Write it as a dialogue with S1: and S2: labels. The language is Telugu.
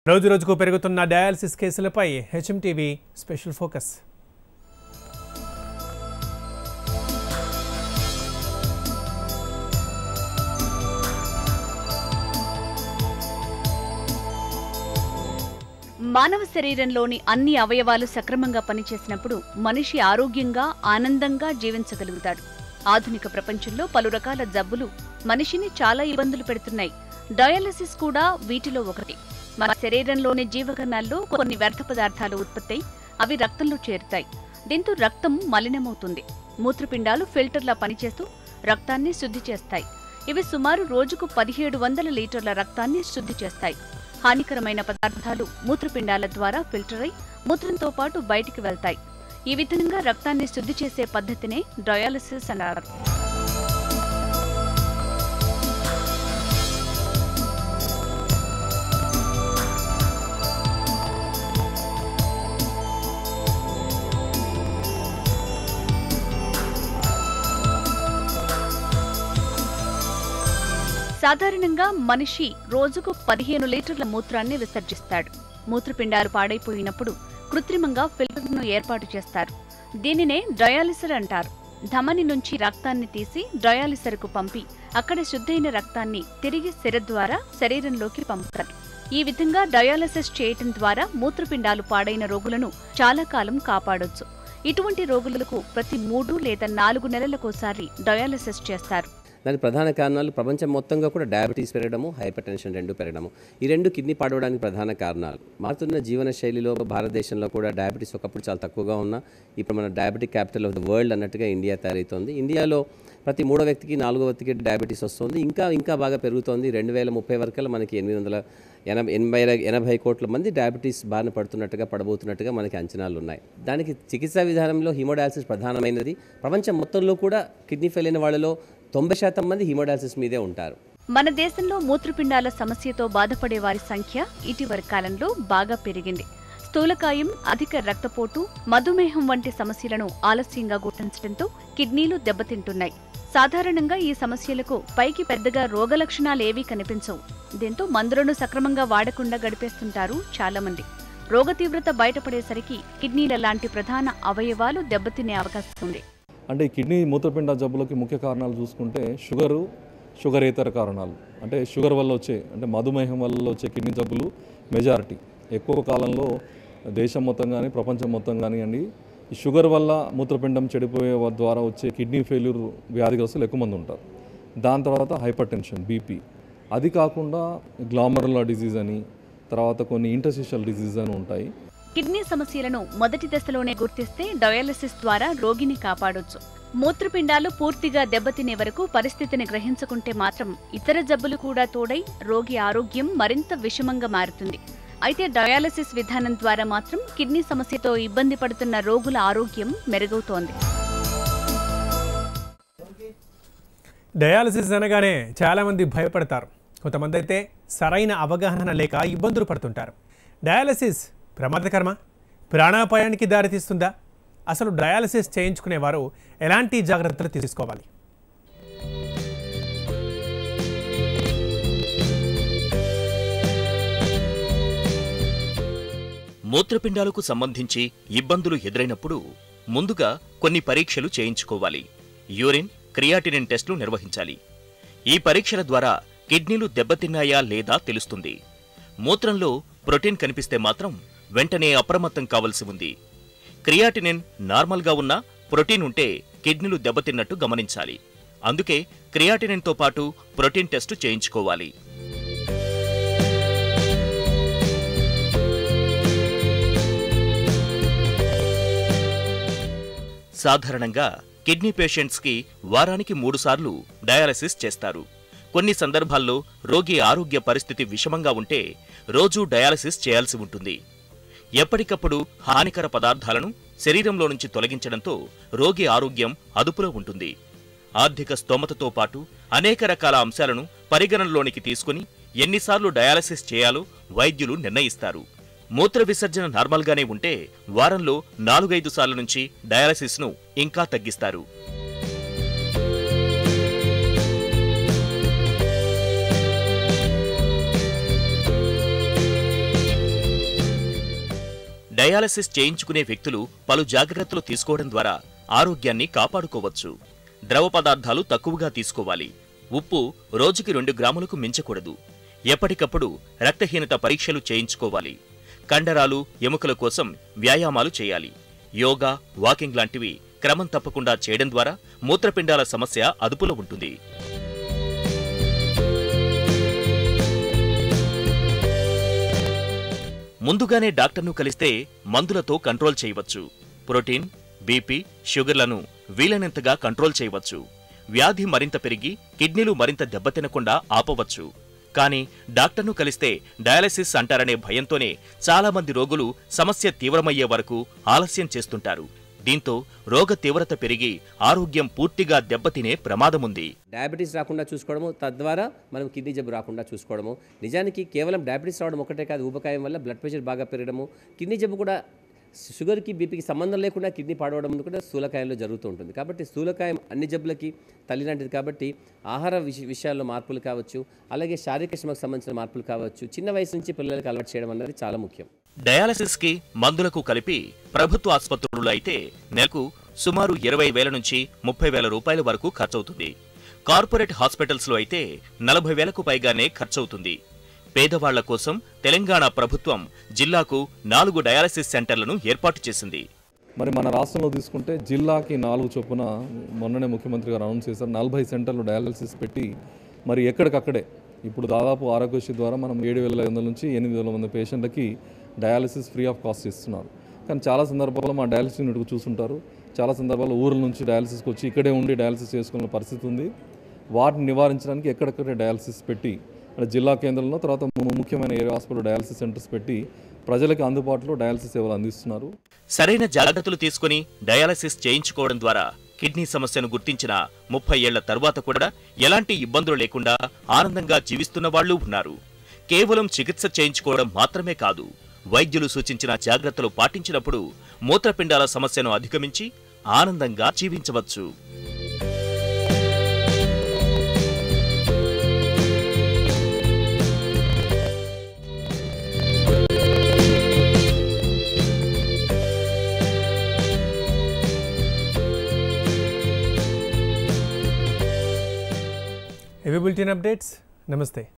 S1: రోజు రోజుకు పెరుగుతున్న డయాలసిస్ కేసులపై హెచ్ఎంటీవీ స్పెషల్ ఫోకస్
S2: మానవ శరీరంలోని అన్ని అవయవాలు సక్రమంగా పనిచేసినప్పుడు మనిషి ఆరోగ్యంగా ఆనందంగా జీవించగలుగుతాడు ఆధునిక ప్రపంచంలో పలు రకాల జబ్బులు మనిషిని చాలా ఇబ్బందులు పెడుతున్నాయి డయాలసిస్ కూడా వీటిలో ఒకటి మన శరీరంలోని జీవకణాల్లో కొన్ని వ్యర్థ పదార్థాలు ఉత్పత్తై అవి రక్తంలో చేరుతాయి దీంతో రక్తం మలినమవుతుంది మూత్రపిండాలు ఫిల్టర్లా పనిచేస్తూ రక్తాన్ని శుద్ధి చేస్తాయి ఇవి సుమారు రోజుకు పదిహేడు వందల లీటర్ల రక్తాన్ని శుద్ధి చేస్తాయి హానికరమైన పదార్థాలు మూత్రపిండాల ద్వారా ఫిల్టర్ అయి మూత్రంతో పాటు బయటికి వెళ్తాయి ఈ విధంగా రక్తాన్ని శుద్ధి చేసే పద్ధతినే డయాలసిస్ అన్నారు సాధారణంగా మనిషి రోజుకు పదిహేను లీటర్ల మూత్రాన్ని విసర్జిస్తాడు మూత్రపిండాలు పాడైపోయినప్పుడు కృత్రిమంగా ఫిల్టర్ను ఏర్పాటు చేస్తారు దీనినే డయాలిసర్ అంటారు ధమని నుంచి రక్తాన్ని తీసి డయాలిసర్కు పంపి అక్కడ శుద్ధైన రక్తాన్ని తిరిగి సిర ద్వారా శరీరంలోకి పంపుతారు ఈ విధంగా డయాలసిస్ చేయటం ద్వారా మూత్రపిండాలు పాడైన రోగులను చాలా కాలం కాపాడొచ్చు ఇటువంటి రోగులకు ప్రతి మూడు లేదా నాలుగు నెలలకోసారి డయాలసిస్ చేస్తారు
S3: దానికి ప్రధాన కారణాలు ప్రపంచం మొత్తంగా కూడా డయాబెటీస్ పెరగడము హైపర్ టెన్షన్ రెండు పెరగడము ఈ రెండు కిడ్నీ పాడవడానికి ప్రధాన కారణాలు మారుతున్న జీవన శైలిలో భారతదేశంలో కూడా డయాబెటీస్ ఒకప్పుడు చాలా తక్కువగా ఉన్నా ఇప్పుడు మన diabetic capital of the world అన్నట్టుగా ఇండియా తయారవుతోంది ఇండియాలో ప్రతి మూడో వ్యక్తికి నాలుగో వ్యక్తికి డయాబెటీస్ వస్తుంది ఇంకా ఇంకా బాగా పెరుగుతోంది రెండు వేల ముప్పై వరకల్లా మనకి ఎనిమిది వందల ఎనభై ఎనభై ఎనభై కోట్ల మంది డయాబెటీస్ బారిన పడుతున్నట్టుగా పడబోతున్నట్టుగా మనకి అంచనాలు ఉన్నాయి దానికి చికిత్సా విధానంలో హిమోడయాలసిస్ ప్రధానమైనది ప్రపంచం మొత్తంలో కూడా కిడ్నీ ఫెయిల్ అయిన వాళ్ళలో తొంభై శాతం మంది హిమోడయాలసిస్ మీదే ఉంటారు
S2: మన దేశంలో మూత్రపిండాల సమస్యతో బాధపడే వారి సంఖ్య ఇటీవలి కాలంలో బాగా పెరిగింది స్థూలకాయం అధిక రక్తపోటు మధుమేహం వంటి సమస్యలను ఆలస్యంగా గుర్తించడంతో కిడ్నీలు దెబ్బతింటున్నాయి సాధారణంగా ఈ సమస్యలకు పైకి పెద్దగా రోగలక్షణాలేవీ కనిపించవు దీంతో మందులను సక్రమంగా వాడకుండా గడిపేస్తుంటారు చాలా మంది రోగ తీవ్రత బయటపడేసరికి కిడ్నీల లాంటి ప్రధాన అవయవాలు దెబ్బతినే అవకాశం ఉంది
S4: అంటే ఈ కిడ్నీ మూత్రపిండ జబ్బులకి ముఖ్య కారణాలు చూసుకుంటే షుగరు షుగరేతర కారణాలు అంటే షుగర్ వల్ల వచ్చే అంటే మధుమేహం వల్ల వచ్చే కిడ్నీ జబ్బులు మెజారిటీ ఎక్కువ కాలంలో దేశం మొత్తం కానీ ప్రపంచం మొత్తం కానివ్వండి ఈ షుగర్ వల్ల మూత్రపిండం చెడిపోయే వ- ద్వారా వచ్చే కిడ్నీ ఫెయిల్యూర్ వ్యాధిగ్రస్తులు ఎక్కువ మంది ఉంటారు దాని తర్వాత హైపర్ టెన్షన్ బీపీ అది కాకుండా గ్లామరులా డిజీజ్ అని తర్వాత కొన్ని ఇంటర్సిషల్ డిజీజ్ అని ఉంటాయి
S2: కిడ్నీ సమస్యలను మొదటి దశలోనే గుర్తిస్తే డయాలసిస్ ద్వారా రోగిని కాపాడొచ్చు మూత్రపిండాలు పూర్తిగా దెబ్బతినే వరకు పరిస్థితిని గ్రహించుకుంటే మాత్రం ఇతర జబ్బులు కూడా తోడై రోగి ఆరోగ్యం మరింత విషమంగా మారుతుంది అయితే డయాలసిస్ విధానం ద్వారా మాత్రం కిడ్నీ సమస్యతో ఇబ్బంది పడుతున్న రోగుల ఆరోగ్యం మెరుగవుతోంది
S1: డయాలసిస్ అనగానే చాలామంది భయపడతారు కొంతమంది అయితే సరైన అవగాహన లేక ఇబ్బందులు పడుతుంటారు డయాలసిస్ ప్రమాదకరమా ప్రాణాపాయానికి దారితీస్తుందా అసలు డయాలసిస్ చేయించుకునేవారు ఎలాంటి జాగ్రత్తలు తీసుకోవాలి
S5: మూత్రపిండాలకు సంబంధించి ఇబ్బందులు ఎదురైనప్పుడు ముందుగా కొన్ని పరీక్షలు చేయించుకోవాలి యూరిన్ క్రియాటినిన్ టెస్టులు నిర్వహించాలి ఈ పరీక్షల ద్వారా కిడ్నీలు దెబ్బతిన్నాయా లేదా తెలుస్తుంది మూత్రంలో ప్రోటీన్ కనిపిస్తే మాత్రం వెంటనే అప్రమత్తం కావలసి ఉంది క్రియాటినిన్ నార్మల్గా ఉన్నా ప్రోటీన్ ఉంటే కిడ్నీలు దెబ్బతిన్నట్టు గమనించాలి అందుకే క్రియాటినిన్తో పాటు ప్రోటీన్ టెస్టు చేయించుకోవాలి సాధారణంగా కిడ్నీ పేషెంట్స్కి వారానికి మూడుసార్లు డయాలసిస్ చేస్తారు కొన్ని సందర్భాల్లో రోగి ఆరోగ్య పరిస్థితి విషమంగా ఉంటే రోజూ డయాలసిస్ చేయాల్సి ఉంటుంది ఎప్పటికప్పుడు హానికర పదార్థాలను శరీరంలో నుంచి తొలగించడంతో రోగి ఆరోగ్యం అదుపులో ఉంటుంది ఆర్థిక స్తోమతతో పాటు అనేక రకాల అంశాలను పరిగణనలోనికి తీసుకుని ఎన్నిసార్లు డయాలసిస్ చేయాలో వైద్యులు నిర్ణయిస్తారు మూత్ర విసర్జన నార్మల్గానే ఉంటే వారంలో నాలుగైదు సార్ల నుంచి డయాలసిస్ను ఇంకా తగ్గిస్తారు డయాలసిస్ చేయించుకునే వ్యక్తులు పలు జాగ్రత్తలు తీసుకోవడం ద్వారా ఆరోగ్యాన్ని కాపాడుకోవచ్చు ద్రవ పదార్థాలు తక్కువగా తీసుకోవాలి ఉప్పు రోజుకి రెండు గ్రాములకు మించకూడదు ఎప్పటికప్పుడు రక్తహీనత పరీక్షలు చేయించుకోవాలి కండరాలు ఎముకల కోసం వ్యాయామాలు చేయాలి యోగా వాకింగ్ లాంటివి క్రమం తప్పకుండా చేయడం ద్వారా మూత్రపిండాల సమస్య అదుపులో ఉంటుంది ముందుగానే డాక్టర్ను కలిస్తే మందులతో కంట్రోల్ చేయవచ్చు ప్రోటీన్ బీపీ షుగర్లను వీలైనంతగా కంట్రోల్ చేయవచ్చు వ్యాధి మరింత పెరిగి కిడ్నీలు మరింత దెబ్బతినకుండా ఆపవచ్చు కానీ డాక్టర్ను కలిస్తే డయాలసిస్ అంటారనే భయంతోనే చాలా మంది రోగులు సమస్య తీవ్రమయ్యే వరకు ఆలస్యం చేస్తుంటారు దీంతో రోగ తీవ్రత పెరిగి ఆరోగ్యం పూర్తిగా దెబ్బతినే ప్రమాదముంది
S3: డయాబెటీస్ రాకుండా చూసుకోవడము తద్వారా మనం కిడ్నీ జబ్బు రాకుండా చూసుకోవడము నిజానికి కేవలం డయాబెటీస్ రావడం ఒకటే కాదు ఊబకాయం వల్ల బ్లడ్ ప్రెషర్ బాగా పెరగడము కిడ్నీ జబ్బు కూడా షుగర్కి బీపీకి సంబంధం లేకుండా కిడ్నీ పాడవడం కూడా స్థూలకాయంలో జరుగుతూ ఉంటుంది కాబట్టి స్థూలకాయం అన్ని జబ్బులకి తల్లి లాంటిది కాబట్టి ఆహార విష విషయాల్లో మార్పులు కావచ్చు అలాగే శారీరక శ్రమకు సంబంధించిన మార్పులు కావచ్చు చిన్న వయసు నుంచి పిల్లలకి అలవాటు చేయడం అనేది చాలా ముఖ్యం
S5: డయాలసిస్ కి మందులకు కలిపి ప్రభుత్వ ఆసుపత్రులు అయితే నెలకు సుమారు ఇరవై వేల నుంచి ముప్పై వేల రూపాయల వరకు ఖర్చవుతుంది కార్పొరేట్ హాస్పిటల్స్ లో అయితే నలభై వేలకు పైగానే ఖర్చవుతుంది పేదవాళ్ల కోసం తెలంగాణ ప్రభుత్వం జిల్లాకు నాలుగు డయాలసిస్ సెంటర్లను ఏర్పాటు చేసింది
S4: మరి మన రాష్ట్రంలో తీసుకుంటే జిల్లాకి నాలుగు చొప్పున మొన్ననే ముఖ్యమంత్రి గారు అనౌన్స్ చేశారు నలభై సెంటర్లు డయాలసిస్ పెట్టి మరి ఎక్కడికక్కడే ఇప్పుడు దాదాపు ఆరోగ్యశ్రీ ద్వారా మనం ఏడు వేల ఐదు వందల నుంచి ఎనిమిది వేల మంది పేషెంట్లకి డయాలసిస్ ఫ్రీ ఆఫ్ కాస్ట్ ఇస్తున్నారు కానీ చాలా సందర్భాల్లో మా డయాలసిస్ యూనిట్కు చూస్తుంటారు చాలా సందర్భాల్లో ఊర్ల నుంచి డయాలసిస్కి వచ్చి ఇక్కడే ఉండి డయాలసిస్ చేసుకునే పరిస్థితి ఉంది వాటిని నివారించడానికి ఎక్కడెక్కడ డయాలసిస్ పెట్టి అంటే జిల్లా కేంద్రంలో తర్వాత ము- ముఖ్యమైన ఏరియా హాస్పిటల్ డయాలసిస్ సెంటర్స్ పెట్టి ప్రజలకు అందుబాటులో డయాలసిస్ సేవలు అందిస్తున్నారు
S5: సరైన జాగ్రత్తలు తీసుకుని డయాలసిస్ చేయించుకోవడం ద్వారా కిడ్నీ సమస్యను గుర్తించిన ముప్పై ఏళ్ల తరువాత కూడా ఎలాంటి ఇబ్బందులు లేకుండా ఆనందంగా జీవిస్తున్న వాళ్ళు ఉన్నారు కేవలం చికిత్స చేయించుకోవడం మాత్రమే కాదు వైద్యులు సూచించిన జాగ్రత్తలు పాటించినప్పుడు మూత్రపిండాల సమస్యను అధిగమించి ఆనందంగా జీవించవచ్చు
S1: ఇవి బులెటిన్ అప్డేట్స్ నమస్తే